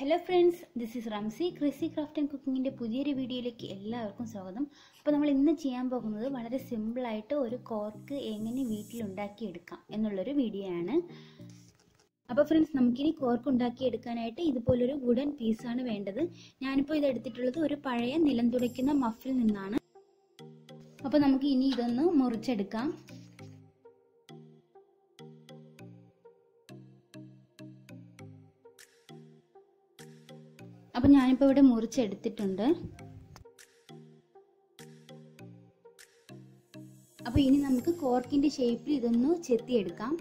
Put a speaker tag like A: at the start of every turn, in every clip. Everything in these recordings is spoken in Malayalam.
A: hello friends this is Ramsi ക്രിസി ക്രാഫ്റ്റ് ആൻഡ് കുക്കിങ്ങിൻ്റെ പുതിയൊരു വീഡിയോയിലേക്ക് എല്ലാവർക്കും സ്വാഗതം അപ്പോൾ നമ്മൾ ഇന്ന് ചെയ്യാൻ പോകുന്നത് വളരെ സിമ്പിളായിട്ട് ഒരു കോർക്ക് എങ്ങനെ വീട്ടിലുണ്ടാക്കിയെടുക്കാം എന്നുള്ളൊരു വീഡിയോ ആണ് അപ്പോൾ ഫ്രണ്ട്സ് നമുക്കിനി കോർക്ക് ഉണ്ടാക്കിയെടുക്കാനായിട്ട് ഇതുപോലൊരു വുഡൻ പീസാണ് വേണ്ടത് ഞാനിപ്പോൾ ഇത് എടുത്തിട്ടുള്ളത് ഒരു പഴയ നിലം തുടയ്ക്കുന്ന മഫിൽ നിന്നാണ് അപ്പോൾ നമുക്ക് ഇനി ഇതൊന്ന് മുറിച്ചെടുക്കാം അപ്പം ഞാനിപ്പോൾ ഇവിടെ മുറിച്ചെടുത്തിട്ടുണ്ട് അപ്പോൾ ഇനി നമുക്ക് കോർക്കിൻ്റെ ഷേപ്പിൽ ഇതൊന്ന് ചെത്തിയെടുക്കാം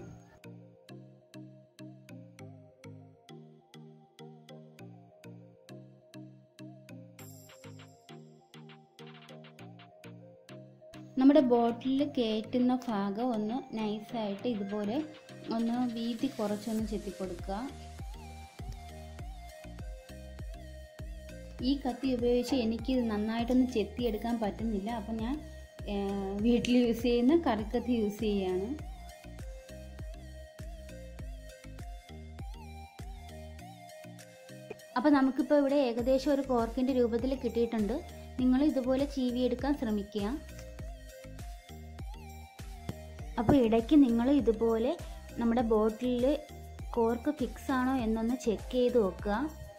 A: നമ്മുടെ ബോട്ടിലിൽ കയറ്റുന്ന ഭാഗം ഒന്ന് നൈസായിട്ട് ഇതുപോലെ ഒന്ന് വീതി കുറച്ചൊന്ന് ചെത്തി കൊടുക്കുക ഈ കത്തി ഉപയോഗിച്ച് എനിക്ക് നന്നായിട്ടൊന്ന് ചെത്തിയെടുക്കാൻ പറ്റുന്നില്ല അപ്പം ഞാൻ വീട്ടിൽ യൂസ് ചെയ്യുന്ന കറിക്കത്തി യൂസ് ചെയ്യുകയാണ് അപ്പോൾ നമുക്കിപ്പോൾ ഇവിടെ ഏകദേശം ഒരു കോർക്കിൻ്റെ രൂപത്തിൽ കിട്ടിയിട്ടുണ്ട് നിങ്ങൾ ഇതുപോലെ ചീവിയെടുക്കാൻ ശ്രമിക്കുക അപ്പോൾ ഇടയ്ക്ക് നിങ്ങൾ ഇതുപോലെ നമ്മുടെ ബോട്ടിലിൽ കോർക്ക് ഫിക്സ് ആണോ എന്നൊന്ന് ചെക്ക് ചെയ്ത് നോക്കുക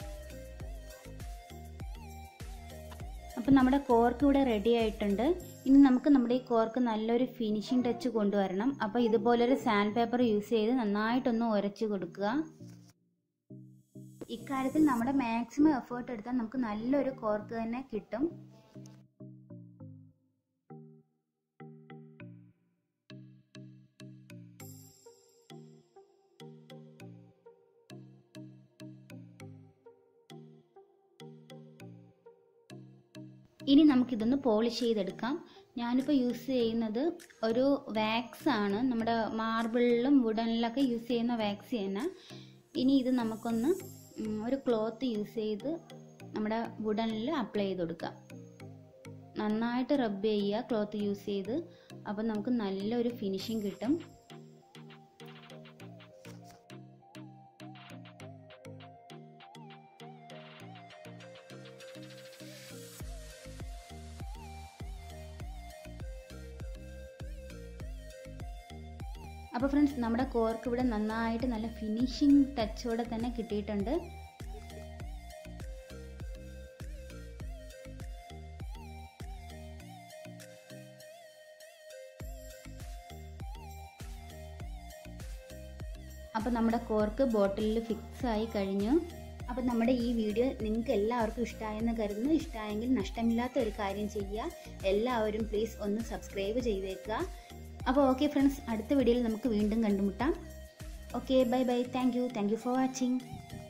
A: അപ്പം നമ്മുടെ കോർക്ക് ഇവിടെ റെഡി ആയിട്ടുണ്ട് ഇനി നമുക്ക് നമ്മുടെ ഈ കോർക്ക് നല്ലൊരു ഫിനിഷിംഗ് ടച്ച് കൊണ്ടുവരണം അപ്പോൾ ഇതുപോലൊരു സാൻഡ് പേപ്പർ യൂസ് ചെയ്ത് നന്നായിട്ടൊന്ന് ഉരച്ച് കൊടുക്കുക ഇക്കാര്യത്തിൽ നമ്മുടെ മാക്സിമം എഫേർട്ട് എടുത്താൽ നമുക്ക് നല്ലൊരു കോർക്ക് തന്നെ കിട്ടും ഇനി നമുക്കിതൊന്ന് പോളിഷ് ചെയ്തെടുക്കാം ഞാനിപ്പോൾ യൂസ് ചെയ്യുന്നത് ഒരു വാക്സ് ആണ് നമ്മുടെ മാർബിളിലും വുഡനിലൊക്കെ യൂസ് ചെയ്യുന്ന വാക്സ് തന്നെ ഇനി ഇത് നമുക്കൊന്ന് ഒരു ക്ലോത്ത് യൂസ് ചെയ്ത് നമ്മുടെ വുഡനിൽ അപ്ലൈ ചെയ്ത് കൊടുക്കാം നന്നായിട്ട് റബ്ബ് ചെയ്യുക ക്ലോത്ത് യൂസ് ചെയ്ത് അപ്പം നമുക്ക് നല്ലൊരു ഫിനിഷിങ് കിട്ടും അപ്പോൾ ഫ്രണ്ട്സ് നമ്മുടെ കോർക്ക് ഇവിടെ നന്നായിട്ട് നല്ല ഫിനിഷിങ് ടച്ചോടെ തന്നെ കിട്ടിയിട്ടുണ്ട് അപ്പോൾ നമ്മുടെ കോർക്ക് ബോട്ടിലിൽ ഫിക്സ് ആയി കഴിഞ്ഞു അപ്പോൾ നമ്മുടെ ഈ വീഡിയോ നിങ്ങൾക്ക് എല്ലാവർക്കും ഇഷ്ടമായെന്ന് കരുതുന്നു ഇഷ്ടമായെങ്കിൽ നഷ്ടമില്ലാത്ത ഒരു കാര്യം ചെയ്യുക എല്ലാവരും പ്ലീസ് ഒന്ന് സബ്സ്ക്രൈബ് ചെയ്തേക്കുക അപ്പോൾ ഓക്കെ ഫ്രണ്ട്സ് അടുത്ത വീഡിയോയിൽ നമുക്ക് വീണ്ടും കണ്ടുമുട്ടാം okay bye bye thank you thank you for watching